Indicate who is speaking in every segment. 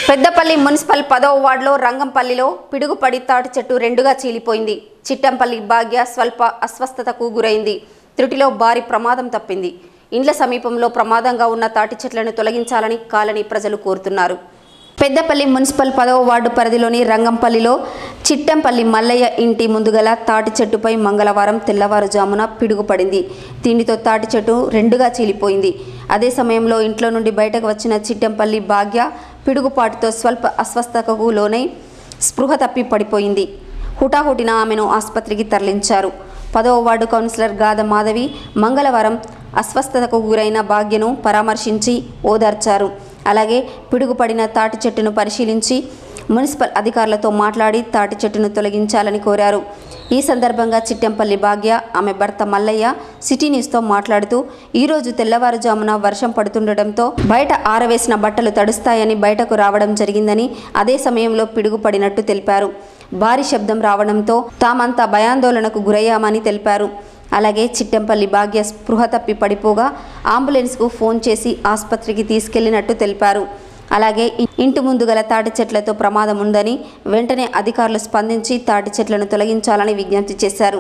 Speaker 1: Peddapalli municipal పదవ వార్డులో రంగంపల్లిలో పిడుగుపడి తాటి చెట్టు రెండుగా చీలిపోయింది చిట్టంపల్లి భాగ్య స్వల్ప అస్వస్థతకు గురైంది త్రుటిలో భారీ ప్రమాదం తప్పింది ఇండ్ల సమీపంలో ప్రమాదంగా ఉన్న తాటి చెట్లను తొలగించాలని కాలనీ ప్రజలు కోరుతున్నారు పెద్దపల్లి మున్సిపల్ పదవ వార్డు పరిధిలోని రంగంపల్లిలో చిట్టంపల్లి మల్లయ్య ఇంటి ముందుగల తాటి చెట్టుపై మంగళవారం తెల్లవారుజామున పిడుగుపడింది దీనితో తాటి చెట్టు రెండుగా చీలిపోయింది అదే సమయంలో ఇంట్లో నుండి బయటకు వచ్చిన చిట్టంపల్లి భాగ్య పిడుగుపాటుతో స్వల్ప అస్వస్థతకు లోనై స్పృహ తప్పి పడిపోయింది హుటాహుటిన ఆమెను ఆసుపత్రికి తరలించారు పదవ వార్డు కౌన్సిలర్ గాద మాధవి మంగళవారం అస్వస్థతకు గురైన భాగ్యను పరామర్శించి ఓదార్చారు అలాగే పిడుగుపడిన తాటి చెట్టును పరిశీలించి మున్సిపల్ అధికారులతో మాట్లాడి తాటి చెట్టును తొలగించాలని కోరారు ఈ సందర్భంగా చిట్టెంపల్లి భాగ్య ఆమె భర్త మల్లయ్య సిటీ న్యూస్తో మాట్లాడుతూ ఈరోజు తెల్లవారుజామున వర్షం పడుతుండటంతో బయట ఆరవేసిన బట్టలు తడుస్తాయని బయటకు రావడం జరిగిందని అదే సమయంలో పిడుగుపడినట్టు తెలిపారు భారీ శబ్దం రావడంతో తామంతా భయాందోళనకు గురయ్యామని తెలిపారు అలాగే చిట్టెంపల్లి భాగ్య స్పృహ తప్పి పడిపోగా అంబులెన్స్కు ఫోన్ చేసి ఆసుపత్రికి తీసుకెళ్లినట్టు తెలిపారు అలాగే ఇ- ఇంటి ముందు గల తాటి చెట్లతో ప్రమాదం ఉందని వెంటనే అధికారులు స్పందించి తాటి చెట్లను తొలగించాలని విజ్ఞప్తి చేశారు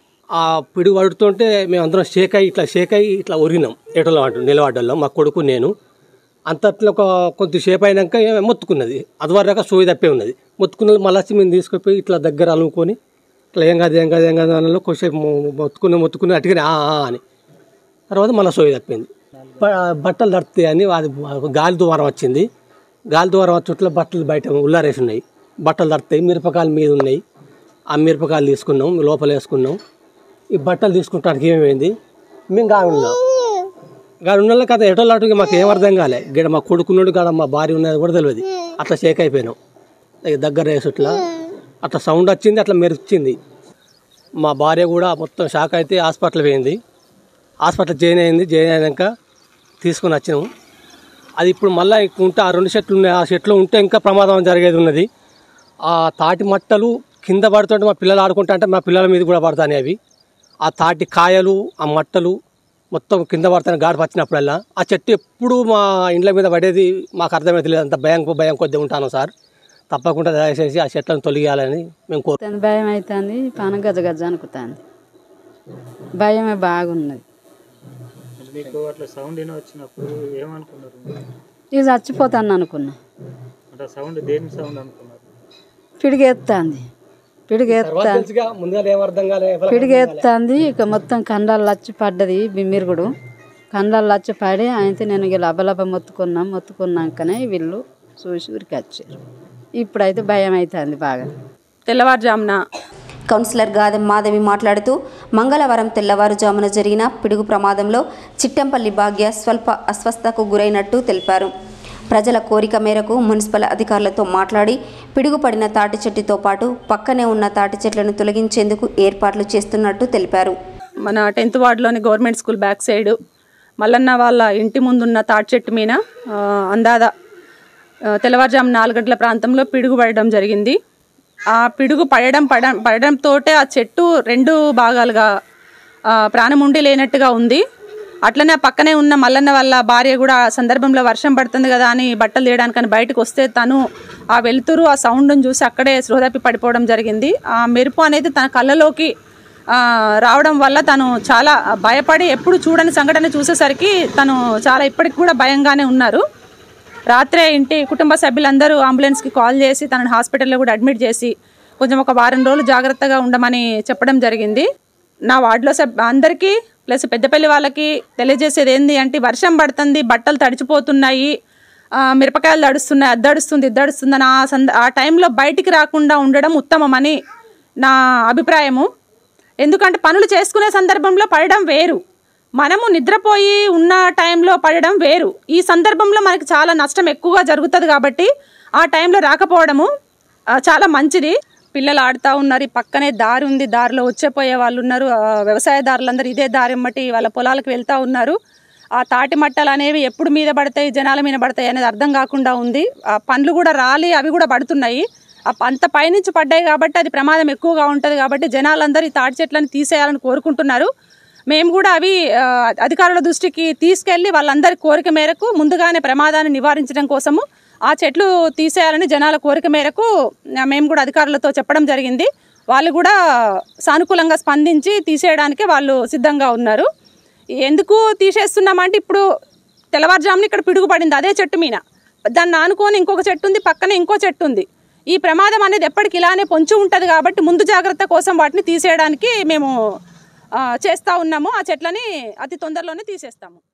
Speaker 2: ఆ పిడుగు పడుతుంటే మేము అందరం షేక్ అయ్యి ఇట్లా షేక్ అయ్యి ఇట్లా ఒరిగినాం ఎటలో అంటూ నిలబడ్డలో మా కొడుకు నేను అంతట్లో ఒక కొద్దిసేపు అయినాక ఏమో మొత్తుకున్నది అది వరకు సోయి తప్పే ఉన్నది మొత్తుకున్నది మళ్ళీ వచ్చి మేము తీసుకుపోయి ఇట్లా దగ్గర అలుముకొని ఇట్లా ఏం కాదు ఏం కాదు ఏం కాదు అన్నలో కొంచెంసేపు మొ- మొత్తుకుని మొత్తుకుని అటుకని ఆ ఆ అని తర్వాత మళ్ళీ సోయి తప్పింది బ- బట్టలు తడితే అని అది గాలి ద్వారం వచ్చింది గాలి ద్వారం చుట్టూ బట్టలు బయట ఉల్లారేసి ఉన్నాయి బట్టలు తడతాయి మిరపకాయలు మీద ఉన్నాయి ఆ మిరపకాయలు తీసుకున్నాం లోపల వేసుకున్నాం ఈ బట్టలు తీసుకుంటానికి ఏమైంది మేము గాడి ఉన్నాం గాడి ఉన్న కథ ఎటోళ్ళు అటుగా మాకు ఏం అర్థం కాలే ఇక్కడ మా కొడుకున్నాడు కాడ మా భార్య ఉన్నది కూడా తెలియదు అట్లా షేక్ అయిపోయినాం ఇక దగ్గర వేసుట్లా అట్లా సౌండ్ వచ్చింది అట్లా మెరిచింది మా భార్య కూడా మొత్తం షాక్ అయితే హాస్పిటల్ పోయింది హాస్పిటల్ జాయిన్ అయింది జాయిన్ అయినాక తీసుకొని వచ్చినాము అది ఇప్పుడు మళ్ళీ ఉంటే ఆ రెండు చెట్లు ఉన్నాయి ఆ చెట్లు ఉంటే ఇంకా ప్రమాదం జరిగేది ఉన్నది ఆ తాటి మట్టలు కింద పడుతుంటే మా పిల్లలు ఆడుకుంటా అంటే మా పిల్లల మీద కూడా పడతాయి అవి ఆ తాటి కాయలు ఆ మట్టలు మొత్తం కింద పడతాను గాడి వచ్చినప్పుడల్లా ఆ చెట్టు ఎప్పుడు మా ఇండ్ల మీద పడేది మాకు అర్థమైతే లేదు అంత భయం భయం కొద్ది ఉంటాను సార్ తప్పకుండా దయచేసి ఆ చెట్లను తొలగియాలని మేము కోరు
Speaker 3: తను భయం అవుతుంది పానం గజ గజ అనుకుతుంది భయమే బాగున్నది
Speaker 4: మీకు అట్లా సౌండ్ ఏమో వచ్చినప్పుడు ఏమనుకున్నారు
Speaker 3: ఇది చచ్చిపోతాను అనుకున్నా
Speaker 4: అంటే సౌండ్ దేని సౌండ్ అనుకున్నారు
Speaker 3: పిడిగెత్తాంది పిడిగెత్తా
Speaker 2: తెలుసుగా ముందుగా ఏం అర్థం కాలే ఎవరికి
Speaker 3: పిడిగెత్తాంది ఇక మొత్తం కండాలు వచ్చి పడ్డది బిమ్మిరుగుడు కండాలు వచ్చి పడి ఆయనతో నేను ఇక లబలబ మొత్తుకున్నాం మొత్తుకున్నాకనే వీళ్ళు చూసి ఊరికి వచ్చారు ఇప్పుడైతే భయం అవుతుంది బాగా
Speaker 5: తెల్లవారుజామున
Speaker 1: కౌన్సిలర్ గాదెం మాధవి మాట్లాడుతూ మంగళవారం తెల్లవారుజామున జరిగిన పిడుగు ప్రమాదంలో చిట్టంపల్లి భాగ్య స్వల్ప అస్వస్థకు గురైనట్టు తెలిపారు ప్రజల కోరిక మేరకు మున్సిపల్ అధికారులతో మాట్లాడి పిడుగుపడిన తాటి చెట్టుతో పాటు పక్కనే ఉన్న తాటి చెట్లను తొలగించేందుకు ఏర్పాట్లు చేస్తున్నట్టు తెలిపారు
Speaker 5: మన టెన్త్ వార్డులోని government school back side Mallanna వాళ్ళ ఇంటి ముందున్న తాటి చెట్టు మీద ఆ, అందాద ఆ, తెల్లవారుజాము నాలుగు గంటల ప్రాంతంలో పిడుగు పడడం జరిగింది ఆ పిడుగు పడడం పడ పడడంతో ఆ చెట్టు రెండు భాగాలుగా ఆ, ప్రాణం ఉండి లేనట్టుగా ఉంది అట్లనే ఆ పక్కనే ఉన్న మల్లన్న వాళ్ళ భార్య కూడా ఆ సందర్భంలో వర్షం పడుతుంది కదా అని బట్టలు తీయడానికని బయటకు వస్తే తను ఆ వెలుతురు ఆ సౌండ్ని చూసి అక్కడే స్పృహతప్పి పడిపోవడం జరిగింది ఆ మెరుపు అనేది తన కళ్ళలోకి ఆ, రావడం వల్ల తను చాలా భయపడి ఎప్పుడు చూడని సంఘటన చూసేసరికి తను చాలా ఇప్పటికి కూడా భయంగానే ఉన్నారు రాత్రే ఇంటి కుటుంబ సభ్యులందరూ అంబులెన్స్కి కాల్ చేసి తనని హాస్పిటల్లో కూడా అడ్మిట్ చేసి కొంచెం ఒక వారం రోజులు జాగ్రత్తగా ఉండమని చెప్పడం జరిగింది నా వార్డులో సబ్ అందరికీ ప్లస్ పెద్దపల్లి వాళ్ళకి తెలియజేసేది ఏంది అంటే వర్షం పడుతుంది బట్టలు తడిచిపోతున్నాయి ఆ, మిరపకాయలు తడుస్తున్నాయి అది తడుస్తుంది ఇది తడుస్తుంది అని ఆ సంద ఆ టైంలో బయటికి రాకుండా ఉండడం ఉత్తమమని నా అభిప్రాయము ఎందుకంటే పనులు చేసుకునే సందర్భంలో పడడం వేరు మనము నిద్రపోయి ఉన్న టైంలో పడడం వేరు ఈ సందర్భంలో మనకి చాలా నష్టం ఎక్కువగా జరుగుతుంది కాబట్టి ఆ టైంలో రాకపోవడము ఆ, చాలా మంచిది పిల్లలు ఆడుతూ ఉన్నారు ఈ పక్కనే దారి ఉంది దారిలో వచ్చేపోయే వాళ్ళు ఉన్నారు ఆ, వ్యవసాయదారులందరూ ఇదే దారి ఎమ్మటి వాళ్ళ పొలాలకు వెళ్తూ ఉన్నారు ఆ తాటి మట్టలు అనేవి ఎప్పుడు మీద పడతాయి జనాల మీద పడతాయి అనేది అర్థం కాకుండా ఉంది ఆ పండ్లు కూడా రాలి అవి కూడా పడుతున్నాయి ఆ ప- అంత పైనుంచి పడ్డాయి కాబట్టి అది ప్రమాదం ఎక్కువగా ఉంటుంది కాబట్టి జనాలందరూ ఈ తాటి చెట్లను తీసేయాలని కోరుకుంటున్నారు మేము కూడా అవి ఆ, అధికారుల దృష్టికి తీసుకెళ్లి వాళ్ళందరి కోరిక మేరకు ముందుగానే ప్రమాదాన్ని నివారించడం కోసము ఆ చెట్లు తీసేయాలని జనాల కోరిక మేరకు ఆ, మేము కూడా అధికారులతో చెప్పడం జరిగింది వాళ్ళు కూడా సానుకూలంగా స్పందించి తీసేయడానికి వాళ్ళు సిద్ధంగా ఉన్నారు ఎందుకు తీసేస్తున్నామంటే ఇప్పుడు తెల్లవారుజామున ఇక్కడ పిడుగు పడింది అదే చెట్టు మీద దాన్ని ఆనుకొని ఇంకొక చెట్టు ఉంది పక్కనే ఇంకో చెట్టు ఉంది ఈ ప్రమాదం అనేది ఎప్పటికి ఇలానే పొంచి ఉంటుంది కాబట్టి ముందు జాగ్రత్త కోసం వాటిని తీసేయడానికి మేము ఆ, చేస్తూ ఉన్నాము ఆ చెట్లని అతి తొందరలోనే తీసేస్తాము